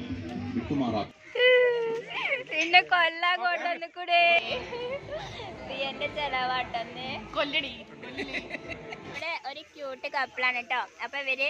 വിട്ടുമാറാ പിന്നെ കൊല്ലാൻ കൊണ്ടുവന്ന് കൂടെ എന്റെ ചെലവാട്ടന്ന് കൊല്ലടി ഇവിടെ ഒരു ക്യൂട്ട് കപ്പിളാണ് കേട്ടോ അപ്പൊ ഇവര്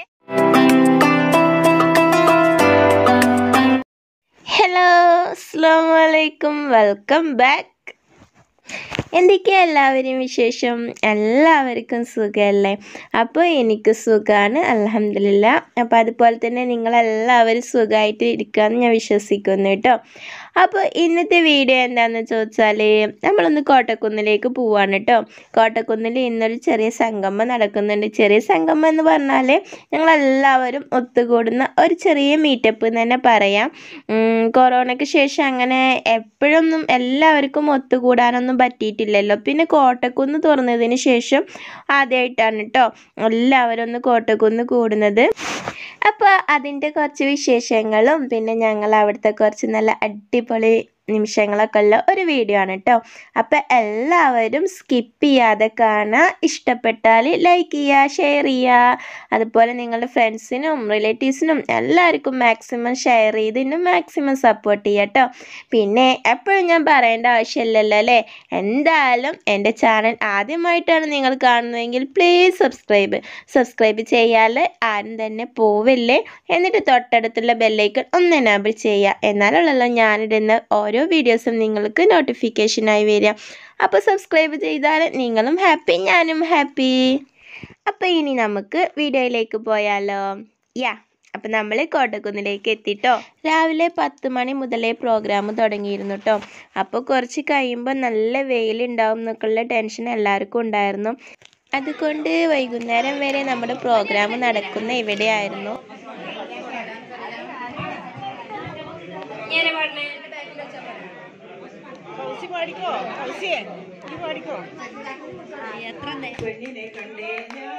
ഹലോ അസ്സാം വലൈക്കും വെൽക്കം ബാക്ക് എന്തൊക്കെയാ എല്ലാവരും വിശേഷം എല്ലാവർക്കും സുഖമല്ലേ അപ്പോൾ എനിക്ക് സുഖമാണ് അലഹമില്ല അപ്പോൾ അതുപോലെ തന്നെ നിങ്ങളെല്ലാവരും സുഖമായിട്ട് ഇരിക്കാമെന്ന് ഞാൻ വിശ്വസിക്കുന്നു കേട്ടോ അപ്പോൾ ഇന്നത്തെ വീഡിയോ എന്താണെന്ന് ചോദിച്ചാൽ നമ്മളൊന്ന് കോട്ടക്കുന്നിലേക്ക് പോവാണ് കേട്ടോ കോട്ടക്കുന്നിൽ ഇന്നൊരു ചെറിയ സംഗമം നടക്കുന്നുണ്ട് ചെറിയ സംഗമം എന്ന് പറഞ്ഞാൽ ഞങ്ങളെല്ലാവരും ഒത്തുകൂടുന്ന ഒരു ചെറിയ മീറ്റപ്പ് എന്ന് തന്നെ പറയാം ഉം, കൊറോണയ്ക്ക് ശേഷം അങ്ങനെ എപ്പോഴൊന്നും എല്ലാവർക്കും ഒത്തുകൂടാനൊന്നും പറ്റിയിട്ടില്ലല്ലോ പിന്നെ കോട്ടക്കുന്ന് തുറന്നതിന് ശേഷം ആദ്യമായിട്ടാണ് കേട്ടോ എല്ലാവരും ഒന്ന് കോട്ടക്കുന്ന് കൂടുന്നത് അപ്പോൾ അതിൻ്റെ കുറച്ച് വിശേഷങ്ങളും പിന്നെ ഞങ്ങൾ അവിടുത്തെ കുറച്ച് നല്ല അടിപൊളി നിമിഷങ്ങളൊക്കെ ഉള്ള ഒരു വീഡിയോ ആണ് കേട്ടോ അപ്പോൾ എല്ലാവരും സ്കിപ്പ് ചെയ്യാതെ കാണുക ഇഷ്ടപ്പെട്ടാൽ ലൈക്ക് ചെയ്യുക ഷെയർ ചെയ്യുക അതുപോലെ നിങ്ങളുടെ ഫ്രണ്ട്സിനും റിലേറ്റീവ്സിനും എല്ലാവർക്കും മാക്സിമം ഷെയർ ചെയ്ത് ഇന്നും മാക്സിമം സപ്പോർട്ട് ചെയ്യുക കേട്ടോ പിന്നെ എപ്പോഴും ഞാൻ പറയേണ്ട ആവശ്യമില്ലല്ലോ അല്ലേ എന്തായാലും എൻ്റെ ചാനൽ ആദ്യമായിട്ടാണ് നിങ്ങൾ കാണുന്നതെങ്കിൽ പ്ലീസ് സബ്സ്ക്രൈബ് സബ്സ്ക്രൈബ് ചെയ്യാതെ ആരും തന്നെ പോവില്ലേ എന്നിട്ട് തൊട്ടടുത്തുള്ള ബെല്ലൈക്കൺ ഒന്ന് എനാബിൾ ചെയ്യുക എന്നാലുള്ളല്ലോ ഞാനിടുന്ന ഓരോ വീഡിയോസും നിങ്ങൾക്ക് നോട്ടിഫിക്കേഷനായി വരിക അപ്പോൾ സബ്സ്ക്രൈബ് ചെയ്താൽ നിങ്ങളും ഹാപ്പി ഞാനും ഹാപ്പി അപ്പോൾ ഇനി നമുക്ക് വീഡിയോയിലേക്ക് പോയാലോ യാ അപ്പം നമ്മൾ കോട്ടക്കുന്നിലേക്ക് എത്തിട്ടോ രാവിലെ പത്ത് മണി മുതലേ പ്രോഗ്രാം തുടങ്ങിയിരുന്നു കേട്ടോ അപ്പോൾ കുറച്ച് കഴിയുമ്പോൾ നല്ല വെയിലുണ്ടാവും എന്നൊക്കെയുള്ള ടെൻഷൻ എല്ലാവർക്കും ഉണ്ടായിരുന്നു അതുകൊണ്ട് വൈകുന്നേരം വരെ നമ്മുടെ പ്രോഗ്രാം നടക്കുന്ന ഇവിടെയായിരുന്നു കൗസി പാടിക്കോ കൗസിയെ നീ പാടിക്കോ പെണ്ണിനെ കണ്ടേ ഞാൻ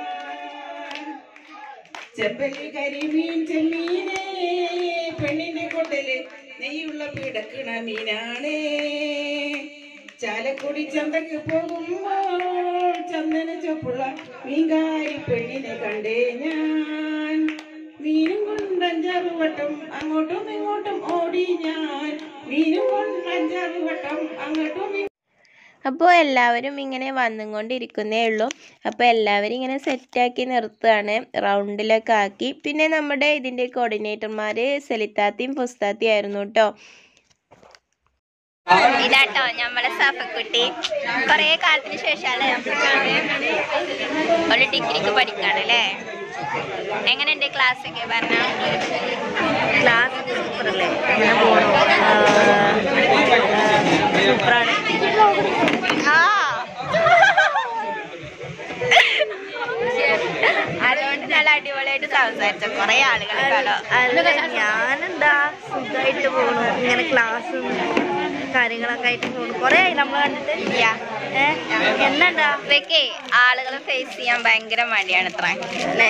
ചെമ്പല്ലി കരിമീൻ ചെമ്മീനേ പെണ്ണിന്റെ കൊണ്ടല് നെയ്യുള്ള പിടക്കണ മീനാണേ ചാലക്കുടി ചന്തക്ക് പോകുമ്പോൾ ചന്ദന ചൊപ്പുള്ള മീൻകാരി പെണ്ണിനെ കണ്ടേ ഞാൻ മീനും കൊണ്ട് അഞ്ചാറ് വട്ടം അങ്ങോട്ടും ഇങ്ങോട്ടും ഓടി ഞാൻ മീനും കൊണ്ട് അഞ്ചാറ് വട്ടം അങ്ങോട്ടും ഇങ്ങോട്ടും അപ്പോൾ എല്ലാവരും ഇങ്ങനെ വന്നുകൊണ്ടിരിക്കുന്നേ ഉള്ളൂ അപ്പോൾ എല്ലാവരും ഇങ്ങനെ സെറ്റാക്കി നിർത്തുകയാണ് റൗണ്ടിലൊക്കെ ആക്കി പിന്നെ നമ്മുടെ ഇതിൻ്റെ കോർഡിനേറ്റർമാർ സെലിത്താത്തിയും ഫുസ്താത്തിയും ആയിരുന്നു കേട്ടോ ഇതാട്ടോ നമ്മളെ സഫക്കുട്ടി കൊറേ കാലത്തിന് ശേഷമാണ് ഒരു ഡിഗ്രിക്ക് പഠിക്കാണ് അല്ലേ എങ്ങനെയുണ്ട് ക്ലാസ് ഒക്കെ പറഞ്ഞ ക്ലാസ് സൂപ്പറല്ലേ അങ്ങനെ പോകണു സൂപ്പറാണ് അതുകൊണ്ട് നല്ല അടിപൊളിയായിട്ട് സംസാരിച്ച കൊറേ ആളുകൾ കാണോ അല്ല ഞാനെന്താ സുഖമായിട്ട് പോണു ഇങ്ങനെ ക്ലാസ്സും കാര്യങ്ങളൊക്കെ ആയിട്ട് പോണു കുറേ ആയി നമ്മൾ കണ്ടിട്ട് ഏ എന്നെന്താ ഇവയ്ക്ക് ആളുകളെ ഫേസ് ചെയ്യാൻ ഭയങ്കര മടിയാണ് ഇത്ര അല്ലേ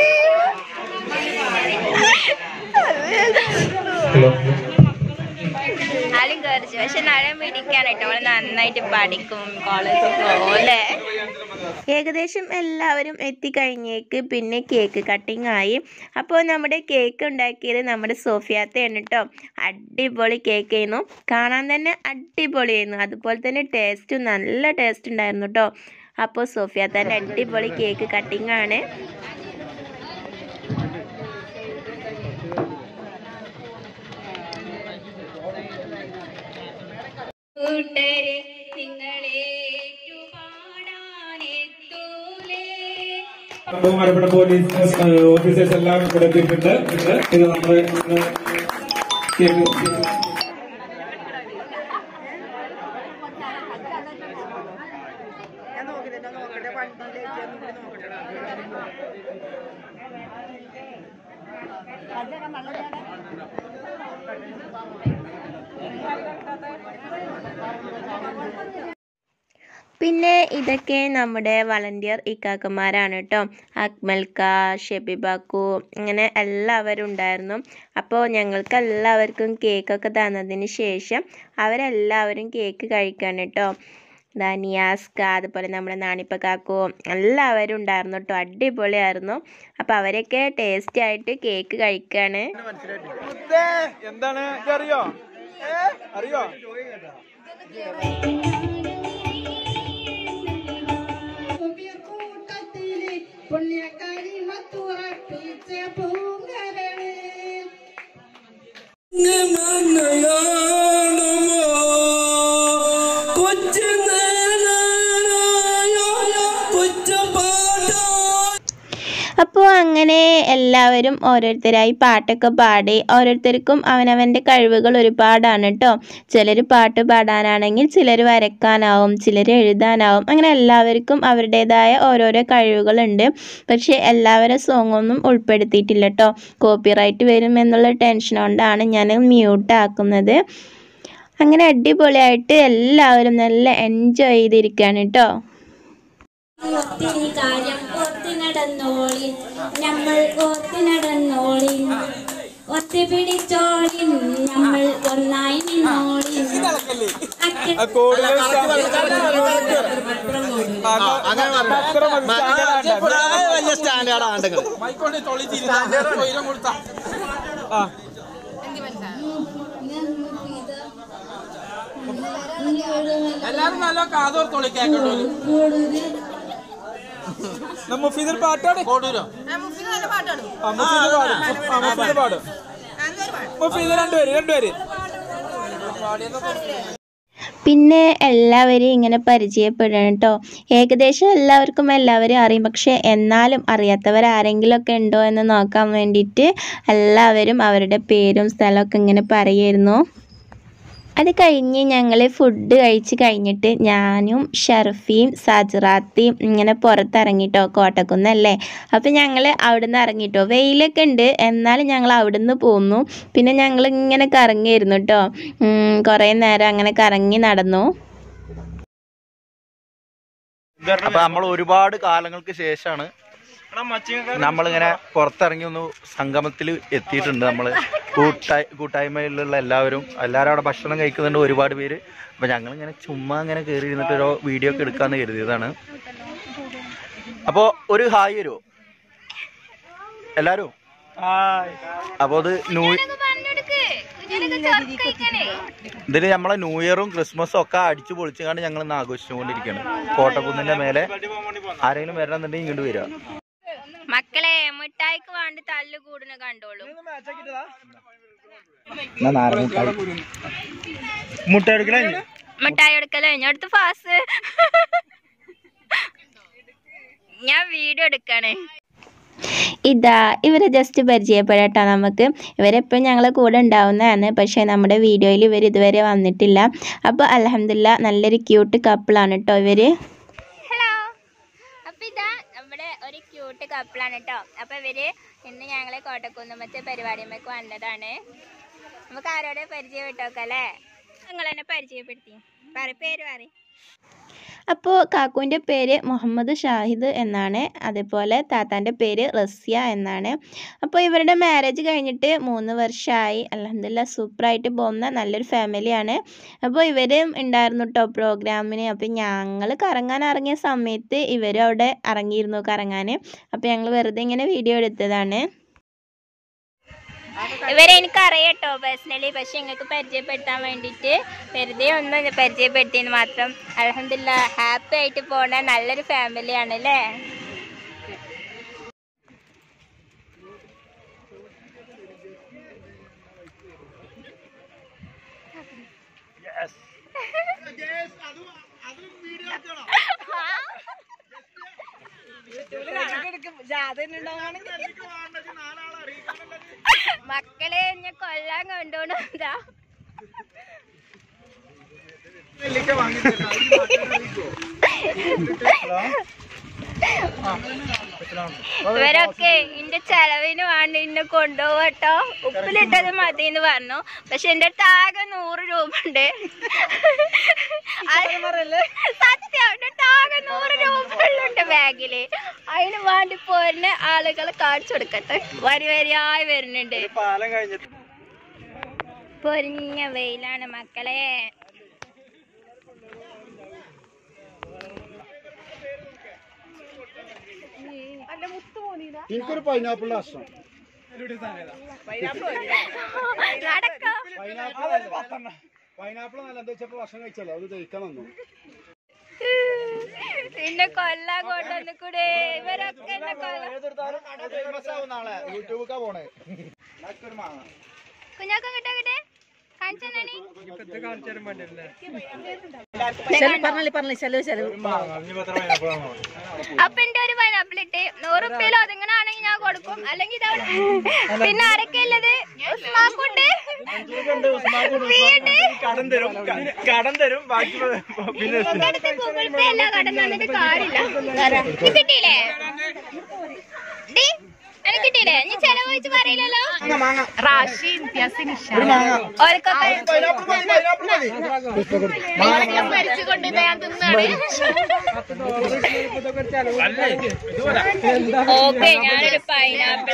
ആളും കയറിച്ചു പക്ഷെ നഴം പിടിക്കാനായിട്ട് അവള് നന്നായിട്ട് പഠിക്കും കോളേജിൽ പോകും അല്ലേ ഏകദേശം എല്ലാവരും എത്തിക്കഴിഞ്ഞേക്ക് പിന്നെ കേക്ക് കട്ടിംഗ് ആയി അപ്പോൾ നമ്മുടെ കേക്ക് ഉണ്ടാക്കിയത് നമ്മുടെ സോഫിയാത്തയാണ് കേട്ടോ അടിപൊളി കേക്ക് ആയിരുന്നു കാണാൻ തന്നെ അടിപൊളിയായിരുന്നു അതുപോലെ തന്നെ ടേസ്റ്റും നല്ല ടേസ്റ്റ് ഉണ്ടായിരുന്നു കേട്ടോ അപ്പോൾ സോഫിയാത്താൻ്റെ അടിപൊളി കേക്ക് കട്ടിംഗ് ആണ് കൂട്ടരെ നിങ്ങളേറ്റു പാടാനെത്തൂലേ ബഹുമാനപ്പെട്ട പോലീസ് ഏഹ്, ഓഫീസേഴ്സ് എല്ലാം ഇവിടെ എത്തിയിട്ടുണ്ട് ഇത് നമ്മൾ ഇന്ന് കേക്ക് ഞാൻ നോക്കിട്ട് നോക്കട്ടെ വണ്ടിയിലേക്ക് ഒന്നും കൂടി നോക്കട്ടെ പിന്നെ ഇതൊക്കെ നമ്മുടെ വളണ്ടിയർ ഇക്കാക്കന്മാരാണ് കേട്ടോ അക്മൽക്ക ഷെബിബാക്കു ഇങ്ങനെ എല്ലാവരും ഉണ്ടായിരുന്നു അപ്പോൾ ഞങ്ങൾക്ക് എല്ലാവർക്കും കേക്കൊക്കെ തന്നതിന് ശേഷം അവരെല്ലാവരും കേക്ക് കഴിക്കാൻ കേട്ടോ ഇതാ നിയാസ്ക അതുപോലെ നമ്മുടെ നാണിപ്പ കാക്കു എല്ലാവരും ഉണ്ടായിരുന്നു കേട്ടോ അടിപൊളിയായിരുന്നു അപ്പോൾ അവരൊക്കെ ടേസ്റ്റി ആയിട്ട് കേക്ക് കഴിക്കുകയാണ് എന്താണ് അറിയോ അറിയോ കൂട്ടത്തിലെ പുണ്യക്കാരി മത്തുറപ്പിച്ച പൂങ്കരളേ അപ്പോൾ അങ്ങനെ എല്ലാവരും ഓരോരുത്തരായി പാട്ടൊക്കെ പാടി ഓരോരുത്തർക്കും അവനവൻ്റെ കഴിവുകൾ ഒരുപാടാണ് കേട്ടോ ചിലർ പാട്ട് പാടാനാണെങ്കിൽ ചിലർ വരക്കാനാവും ചിലർ എഴുതാനാവും അങ്ങനെ എല്ലാവർക്കും അവരുടേതായ ഓരോരോ കഴിവുകളുണ്ട് പക്ഷേ എല്ലാവരും സോങ്ങൊന്നും ഉൾപ്പെടുത്തിയിട്ടില്ല കേട്ടോ കോപ്പിറൈറ്റ് വരും എന്നുള്ള ടെൻഷൻ കൊണ്ടാണ് ഞാൻ മ്യൂട്ട് ആക്കുന്നത് അങ്ങനെ അടിപൊളിയായിട്ട് എല്ലാവരും നല്ല എൻജോയ് ചെയ്തിരിക്കുകയാണ് കേട്ടോ ഒത്തിരി കാര്യം ഓർത്തി നടന്നോളി നമ്മൾ ഓർത്തി നടന്നോളി ഒത്തി പിടിച്ചോളി നമ്മൾ ഒന്നായി നിന്നോളി അക്ക വലിയ സ്റ്റാൻഡേർഡ് ആണ്ടെങ്കിൽ മൈക്കോട്ടെ തൊള്ളിച്ചിരുന്ന കൊടുത്ത ആ എല്ലാരും നല്ല കാതോർ തൊള്ളി കേട്ടോ മുഫീദർ പാട്ടാണ് കോടൂരോ മുഫീദ് പാടും ആ, മുഫീദ് പാടും മുഫീദ് രണ്ടുപേര് രണ്ടുപേര് പിന്നെ എല്ലാവരെയും ഇങ്ങനെ പരിചയപ്പെടണം കേട്ടോ ഏകദേശം എല്ലാവർക്കും എല്ലാവരെയും അറിയും പക്ഷേ എന്നാലും അറിയാത്തവർ ആരെങ്കിലുമൊക്കെ ഉണ്ടോ എന്ന് നോക്കാൻ വേണ്ടിയിട്ട് എല്ലാവരും അവരുടെ പേരും സ്ഥലമൊക്കെ ഇങ്ങനെ പറയായിരുന്നു അത് കഴിഞ്ഞ് ഞങ്ങൾ ഫുഡ് കഴിച്ച് കഴിഞ്ഞിട്ട് ഞാനും ഷർഫിയും സജറാത്തിയും ഇങ്ങനെ പുറത്തിറങ്ങിട്ടോ കോട്ടക്കുന്നല്ലേ അപ്പോൾ ഞങ്ങൾ അവിടുന്ന് ഇറങ്ങിട്ടോ വെയിലൊക്കെ ഉണ്ട് എന്നാലും ഞങ്ങൾ അവിടുന്ന് പോന്നു പിന്നെ ഞങ്ങൾ ഇങ്ങനെ കറങ്ങിയിരുന്നു കേട്ടോ കുറേ നേരം അങ്ങനെ കറങ്ങി നടന്നു അപ്പൊ നമ്മൾ ഒരുപാട് കാലങ്ങൾക്ക് ശേഷമാണ് നമ്മളിങ്ങനെ പുറത്തിറങ്ങി ഒന്ന് സംഗമത്തിൽ എത്തിയിട്ടുണ്ട് നമ്മള് കൂട്ടായി കൂട്ടായ്മയിലുള്ള എല്ലാവരും എല്ലാവരും അവിടെ ഭക്ഷണം കഴിക്കുന്നുണ്ട് ഒരുപാട് പേര് അപ്പൊ ഞങ്ങൾ ഇങ്ങനെ ചുമ്മാ ഇങ്ങനെ കയറി ഇരുന്നിട്ട് ഒരു വീഡിയോ ഒക്കെ എടുക്കാന്ന് കരുതിയതാണ് അപ്പോ ഒരു ഹായ് വരുമോ എല്ലാരും അപ്പൊ അത് ന്യൂ ഇതില് നമ്മളെ ന്യൂ ഇയറും ക്രിസ്മസും ഒക്കെ അടിച്ചു പൊളിച്ചുകൊണ്ട് ഞങ്ങൾ ഇന്ന് ആഘോഷിച്ചുകൊണ്ടിരിക്കുകയാണ് കോട്ടക്കുന്നിന്റെ മേലെ ആരെങ്കിലും വരണമെന്നുണ്ടെങ്കിൽ ഇങ്ങോട്ട് വരിക മക്കളെ മിഠായിക്ക് വേണ്ടി തല്ല് കൂടുന്ന കണ്ടോളൂ മുട്ട എടുക്കലേ മിഠായി എടുക്കലോ അടുത്ത് പാസ് ഞാൻ വീഡിയോ എടുക്കണേ ഇതാ ഇവരെ ജസ്റ്റ് പരിചയപ്പെടട്ടോ നമുക്ക് ഇവരെപ്പോഴും ഞങ്ങളെ കൂടെ ഉണ്ടാവുന്നതാണ് പക്ഷേ നമ്മുടെ വീഡിയോയിൽ ഇവർ ഇതുവരെ വന്നിട്ടില്ല അപ്പോൾ അലഹമില്ല നല്ലൊരു ക്യൂട്ട് കപ്പിളാണ് കേട്ടോ ഇവർ ഹലോ അപ്പൊ ഇതാ നമ്മുടെ ഒരു ക്യൂട്ട് കപ്പിളാണ് കേട്ടോ അപ്പൊ ഇവര് ഇന്ന് ഞങ്ങളെ കോട്ടക്കുന്നുമത്തെ പരിപാടിയുമ്പേക്ക് വന്നതാണ് നമുക്ക് ആരോടെ പരിചയപ്പെട്ടോക്കാം അല്ലേ നിങ്ങൾ എന്നെ പരിചയപ്പെടുത്തി പറ പേര് പറ അപ്പോൾ കാക്കുവിൻ്റെ പേര് മുഹമ്മദ് ഷാഹിദ് എന്നാണ് അതേപോലെ താത്താൻ്റെ പേര് റസ്യ എന്നാണ് അപ്പോൾ ഇവരുടെ മാരേജ് കഴിഞ്ഞിട്ട് മൂന്ന് വർഷമായി അലഹമില്ല സൂപ്പറായിട്ട് പോകുന്ന നല്ലൊരു ഫാമിലിയാണ് അപ്പോൾ ഇവരും ഉണ്ടായിരുന്നു കേട്ടോ പ്രോഗ്രാമിന് അപ്പോൾ ഞങ്ങൾ കറങ്ങാൻ ഇറങ്ങിയ സമയത്ത് ഇവരും അവിടെ ഇറങ്ങിയിരുന്നു കറങ്ങാൻ അപ്പോൾ ഞങ്ങൾ വെറുതെ ഇങ്ങനെ വീഡിയോ എടുത്തതാണ് ഇവരെ എനിക്ക് അറിയട്ടോ പേഴ്സണലി പക്ഷെ നിങ്ങൾക്ക് പരിചയപ്പെടുത്താൻ വേണ്ടിയിട്ട് വെറുതെ ഒന്ന് പരിചയപ്പെടുത്തിയെന്ന് മാത്രം അലഹമില്ല ഹാപ്പി ആയിട്ട് പോണ നല്ലൊരു ഫാമിലിയാണ് അല്ലേ മക്കളെ എന്നെ കൊല്ലാൻ കൊണ്ടോണ്ടാ ഇവരൊക്കെ എന്റെ ചെലവിന് വേണ്ടി എന്നെ കൊണ്ടുപോകട്ടോ ഉപ്പിലിട്ടത് മതി എന്ന് പറഞ്ഞു പക്ഷെ എന്റെ അടുത്ത് ആകെ നൂറ് രൂപ ഉണ്ട് സത്യം എന്റെ അടുത്ത് ആകെ നൂറ് രൂപ ഉണ്ട് ബാഗില് അതിന് വേണ്ടി പോരുന്ന ആളുകൾ കാണിച്ചു കൊടുക്കട്ടെ വരി വരിയായി വരുന്നുണ്ട് പാലം കഴിഞ്ഞിട്ട് പൊരിഞ്ഞ വെയിലാണ് മക്കളെ എനിക്കൊരു പൈനാപ്പിളിന്റെ കഷ്ണം നടക്കോ പൈനാപ്പിൾ നല്ല എന്താ വെച്ചപ്പോ ഭക്ഷണം കഴിച്ചല്ലോ അത് ദഹിക്കാൻ വന്നു പിന്നെ കൊല്ലാൻ കൊണ്ടുവന്ന് കൂടെ ഇവരൊക്കെ എന്നെ കൊല്ലാൻ നാളെ യൂട്യൂബിക്കാ പോണേ കുഞ്ഞാക്കം കിട്ടാ കിട്ടേ കാണിച്ചാണി പറഞ്ഞില്ല പറഞ്ഞില്ല ചെലവ് ചെലവ് അപ്പൊ എന്റെ ഒരു പൈനാപ്പിൾ ഇട്ട് നൂറ് റുപ്യയിലോ അതെങ്ങനാണെങ്കിൽ ഞാൻ കൊടുക്കും അല്ലെങ്കിൽ ഇതവിടെ പിന്നെ ആരൊക്കെ ഉള്ളത് ഉസ്മാക്കുണ്ട് വീണ്ട് കടം തരും കടം തരും ബാക്കി പിന്നെ ഇവിടുത്തെ ഗൂഗിൾ പേ അല്ല കടം തന്നിട്ട് കാര്യമില്ല ഇത് കിട്ടിയില്ലേ ഡി എനിക്ക് കിട്ടിയില്ലേ നീ ചെലവ് വെച്ച് പറയില്ലല്ലോ റാഷി ഓർക്കൊക്കെ മരിച്ചു കൊണ്ട് ഞാൻ തിന്നാണ് ഓക്കെ ഞാനൊരു പൈനാപ്പിൾ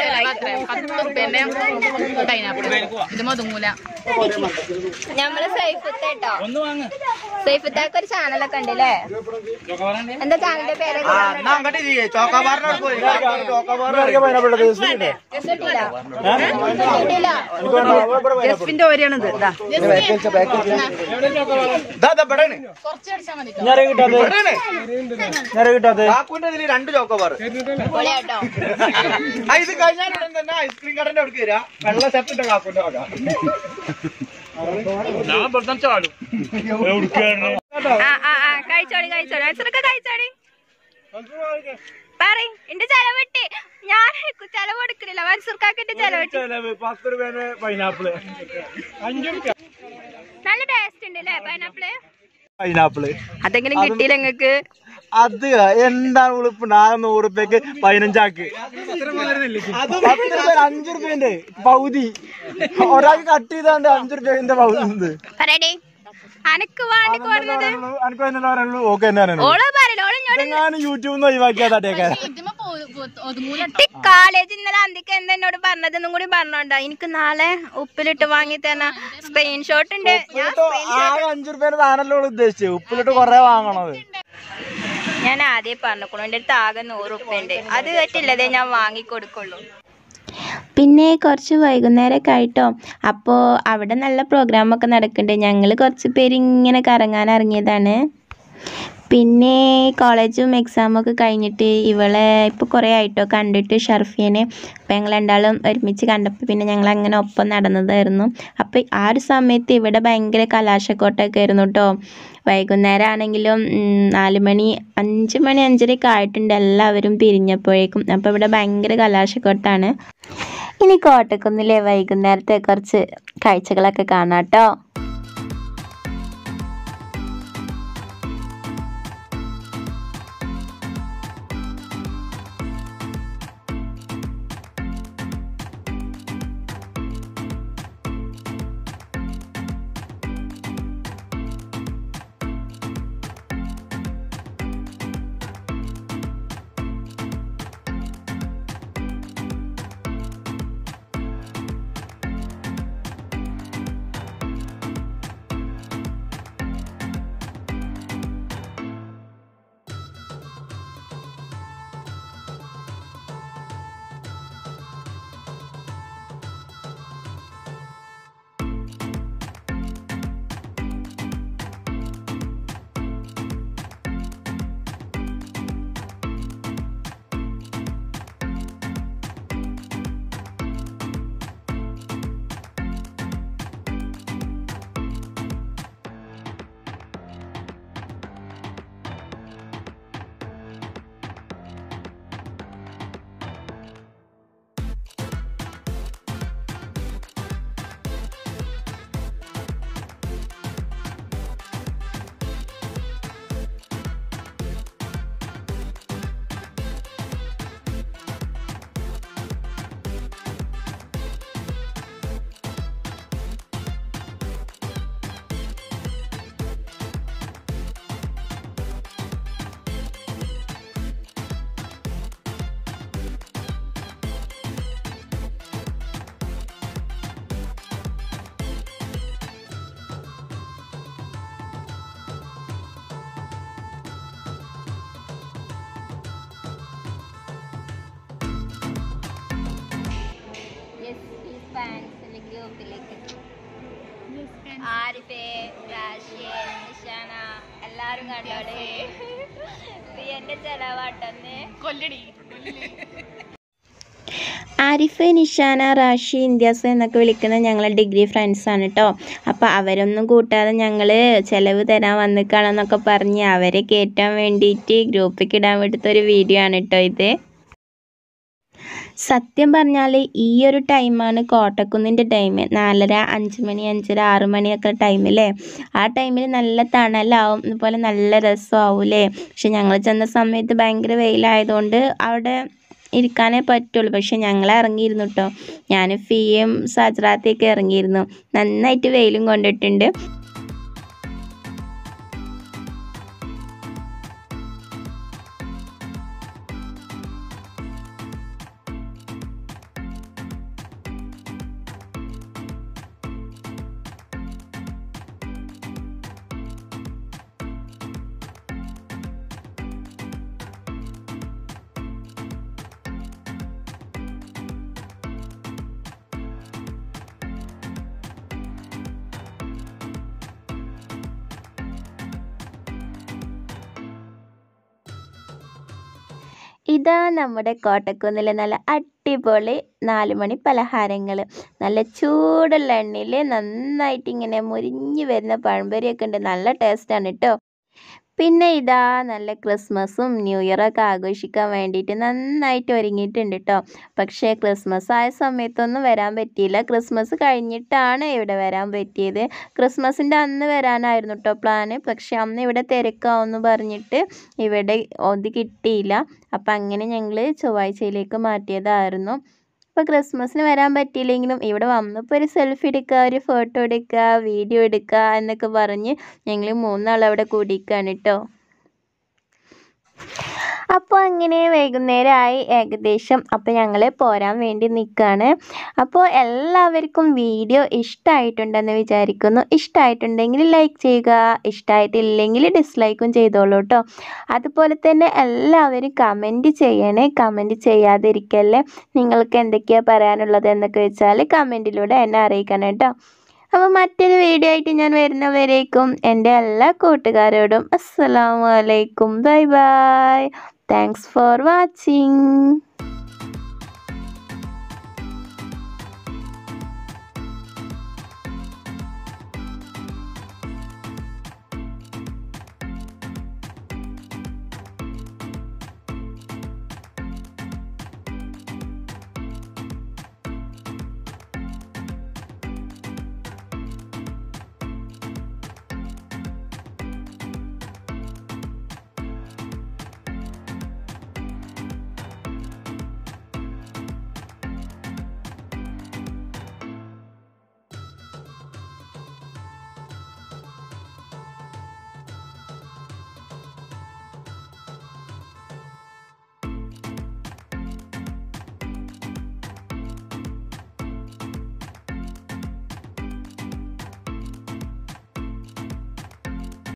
നമ്മള് സൈഫുത്തേട്ടോ സൈഫുത്താക്ക് ഒരു ചാനലൊക്കെ ഉണ്ട് അല്ലേ എന്താ ചാനലിന്റെ പേരൊക്കെ കിട്ടിയില്ല കിട്ടിയില്ല ജസ്മിന്റെ ഓരിയാണിത് ഇതാ കാക്കുന്റെ ഇതില് രണ്ട് ചോക്കോബാർ പൊളിയാട്ടോ ഇത് കഴിഞ്ഞാൽ ഉടൻ തന്നെ ഐസ്ക്രീം കടന്റെ അവിടെ വരാ വെള്ള ഷർട്ട് ഇട്ട കാക്കുന്റെ വക ആ ആ ആ കഴിച്ചോളി കഴിച്ചോളി അച്ഛനൊക്കെ കഴിച്ചോളി പറ എന്റെ ചെലവിട്ട് ഞാൻ ചെലവ് കൊടുക്കണില്ല മൻസൂർക്കാക്കിട്ട് ചെലവിട്ട് പത്ത് രൂപേന് പൈനാപ്പിള് അഞ്ചു നല്ല ടേസ്റ്റ് ഉണ്ട് അല്ലേ പൈനാപ്പിള് പൈനാപ്പിള് അതെങ്കിലും കിട്ടിയില്ല നിങ്ങക്ക് അത് എന്താണ് ഉളുപ്പുണ്ട് ആ നൂറ് റുപ്യക്ക് പതിനഞ്ചാക്ക് പത്ത് രൂപ അഞ്ചു റുപ്യന്റെ പൗതി ഒരാൾക്ക് കട്ട് ചെയ്താണ്ട് അഞ്ചു റുപ്യന്റെ പൗതി പറയടി അനക്ക് വേണ്ടി കൊടുന്നത് എനിക്ക് തന്നെ പറയുള്ളൂ ഓക്കെ തന്നെയാണ് ഓള് പറയില്ല ഓള് ഇങ്ങോട്ട് ഞാൻ യൂട്യൂബിൽ നിന്ന് ഒഴിവാക്കിയതാട്ടേക്കാൻ കാലേജ് ഇന്നലെ അന്തിക്ക് എന്താ എന്നോട് പറഞ്ഞതെന്നും കൂടി പറഞ്ഞോണ്ടാ എനിക്ക് നാളെ ഉപ്പിലിട്ട് വാങ്ങി തന്ന സ്ക്രീൻഷോട്ട് ഉണ്ട് ഞാൻ ആകെ അഞ്ചു റുപ്യന്റെ സാധനമല്ലേ ഉള്ളു ഉദ്ദേശിച്ചത് ഉപ്പിലിട്ട് കൊറേ വാങ്ങണത് ഞാൻ ആദ്യം പറഞ്ഞുക്കണു എന്റെ അടുത്ത് ആകെ നൂറ് ഉപ്പ ഉണ്ട് അത് പറ്റില്ലതേ ഞാൻ വാങ്ങിക്കൊടുക്കുള്ളൂ പിന്നെ കുറച്ച് വൈകുന്നേരമൊക്കെ ആയിട്ടോ അപ്പോൾ അവിടെ നല്ല പ്രോഗ്രാമൊക്കെ നടക്കുന്നുണ്ട് ഞങ്ങൾ കുറച്ച് പേര് ഇങ്ങനെ കറങ്ങാൻ ഇറങ്ങിയതാണ് പിന്നെ കോളേജും എക്സാമൊക്കെ കഴിഞ്ഞിട്ട് ഇവളെ ഇപ്പോൾ കുറേ ആയിട്ടോ കണ്ടിട്ട് ഷർഫിയനെ അപ്പോൾ ഞങ്ങൾ രണ്ടാളും ഒരുമിച്ച് കണ്ടപ്പോൾ പിന്നെ ഞങ്ങൾ അങ്ങനെ ഒപ്പം നടന്നതായിരുന്നു അപ്പോൾ ആ ഒരു സമയത്ത് ഇവിടെ ഭയങ്കര കലാശക്കോട്ടൊക്കെ ആയിരുന്നു കേട്ടോ വൈകുന്നേരം ആണെങ്കിലും ഉം, നാല് മണി അഞ്ച് മണി അഞ്ചരയൊക്കെ ആയിട്ടുണ്ട് എല്ലാവരും പിരിഞ്ഞപ്പോഴേക്കും അപ്പോൾ ഇവിടെ ഭയങ്കര കലാശക്കൊട്ടാണ് ഇനി കോട്ടക്കുന്നിലെ വൈകുന്നേരത്തെ കുറച്ച് കാഴ്ചകളൊക്കെ കാണാം കേട്ടോ ഗ്രൂപ്പിലേക്ക് ആരിഫേ റാഷിയെ നിഷാന എല്ലാരും കണ്ടോടെ എന്റെ ചെലവാട്ടന്ന് കൊല്ലടി ആരിഫ് നിഷാന റാഷി ഇന്ത്യാസ് എന്നൊക്കെ വിളിക്കുന്ന ഞങ്ങളെ ഡിഗ്രി ഫ്രണ്ട്സാണ് കേട്ടോ അപ്പോൾ അവരൊന്നും കൂട്ടാതെ ഞങ്ങൾ ചിലവ് തരാൻ വന്നിക്കാണെന്നൊക്കെ പറഞ്ഞ് അവരെ കയറ്റാൻ വേണ്ടിയിട്ട് ഗ്രൂപ്പിലേക്ക് ഇടാൻ വേണ്ടിയിട്ട് ഒരു വീഡിയോ ആണ് കേട്ടോ ഇത് സത്യം പറഞ്ഞാൽ ഈ ഒരു ടൈമാണ് കോട്ടക്കുന്നിൻ്റെ ടൈം നാലര അഞ്ച് മണി അഞ്ചര ആറ് മണിയൊക്കെ ടൈമില്ലേ ആ ടൈമിൽ നല്ല തണലാവും അതുപോലെ നല്ല രസമാവും അല്ലേ പക്ഷെ ഞങ്ങൾ ചെന്ന സമയത്ത് ഭയങ്കര വെയിലായതുകൊണ്ട് അവിടെ ഇരിക്കാനേ പറ്റുള്ളൂ പക്ഷെ ഞങ്ങൾ ഇറങ്ങിയിരുന്നു കേട്ടോ ഞാൻ ഫിയും സജ്രാത്തൊക്കെ ഇറങ്ങിയിരുന്നു നന്നായിട്ട് വെയിലും കൊണ്ടിട്ടുണ്ട് ഇതാ നമ്മുടെ കോട്ടക്കുന്നിലെ നല്ല അടിപൊളി നാല് മണി പലഹാരങ്ങൾ നല്ല ചൂടുള്ള എണ്ണയിൽ നന്നായിട്ട് ഇങ്ങനെ മുരിഞ്ഞ് വരുന്ന പഴംപൊരിയൊക്കെ ഉണ്ട് നല്ല ടേസ്റ്റാണ് കേട്ടോ പിന്നെ ഇതാ നല്ല ക്രിസ്മസും ന്യൂ ഇയറൊക്കെ ആഘോഷിക്കാൻ വേണ്ടിയിട്ട് നന്നായിട്ട് ഒരുങ്ങിയിട്ടുണ്ട് കേട്ടോ പക്ഷേ ക്രിസ്മസ് ആയ സമയത്തൊന്നും വരാൻ പറ്റിയില്ല ക്രിസ്മസ് കഴിഞ്ഞിട്ടാണ് ഇവിടെ വരാൻ പറ്റിയത് ക്രിസ്മസിൻ്റെ അന്ന് വരാനായിരുന്നു കേട്ടോ പ്ലാന് പക്ഷെ അന്ന് ഇവിടെ തിരക്കാവെന്ന് പറഞ്ഞിട്ട് ഇവിടെ ഒത് കിട്ടിയില്ല അപ്പം അങ്ങനെ ഞങ്ങൾ ചൊവ്വാഴ്ചയിലേക്ക് മാറ്റിയതായിരുന്നു അപ്പോൾ ക്രിസ്മസിന് വരാൻ പറ്റിയില്ലെങ്കിലും ഇവിടെ വന്നപ്പോൾ ഒരു സെൽഫി എടുക്കുക ഒരു ഫോട്ടോ എടുക്കുക വീഡിയോ എടുക്കുക എന്നൊക്കെ പറഞ്ഞ് ഞങ്ങൾ മൂന്നാളവിടെ കൂടിയിരിക്കുകയാണ് കേട്ടോ അപ്പോൾ അങ്ങനെ വൈകുന്നേരമായി ഏകദേശം അപ്പോൾ ഞങ്ങൾ പോരാൻ വേണ്ടി നിൽക്കുകയാണ് അപ്പോൾ എല്ലാവർക്കും വീഡിയോ ഇഷ്ടമായിട്ടുണ്ടെന്ന് വിചാരിക്കുന്നു ഇഷ്ടമായിട്ടുണ്ടെങ്കിൽ ലൈക്ക് ചെയ്യുക ഇഷ്ടമായിട്ടില്ലെങ്കിൽ ഡിസ്ലൈക്കും ചെയ്തോളൂ കേട്ടോ അതുപോലെ തന്നെ എല്ലാവരും കമൻറ്റ് ചെയ്യണേ കമൻറ്റ് ചെയ്യാതിരിക്കല്ലേ നിങ്ങൾക്ക് എന്തൊക്കെയാണ് പറയാനുള്ളത് എന്നൊക്കെ വെച്ചാൽ കമൻറ്റിലൂടെ എന്നെ അറിയിക്കണം കേട്ടോ അപ്പോൾ മറ്റൊരു വീഡിയോ ആയിട്ട് ഞാൻ വരുന്നവരേക്കും എൻ്റെ എല്ലാ കൂട്ടുകാരോടും അസ്സലാമു അലൈക്കും bye bye thanks for watching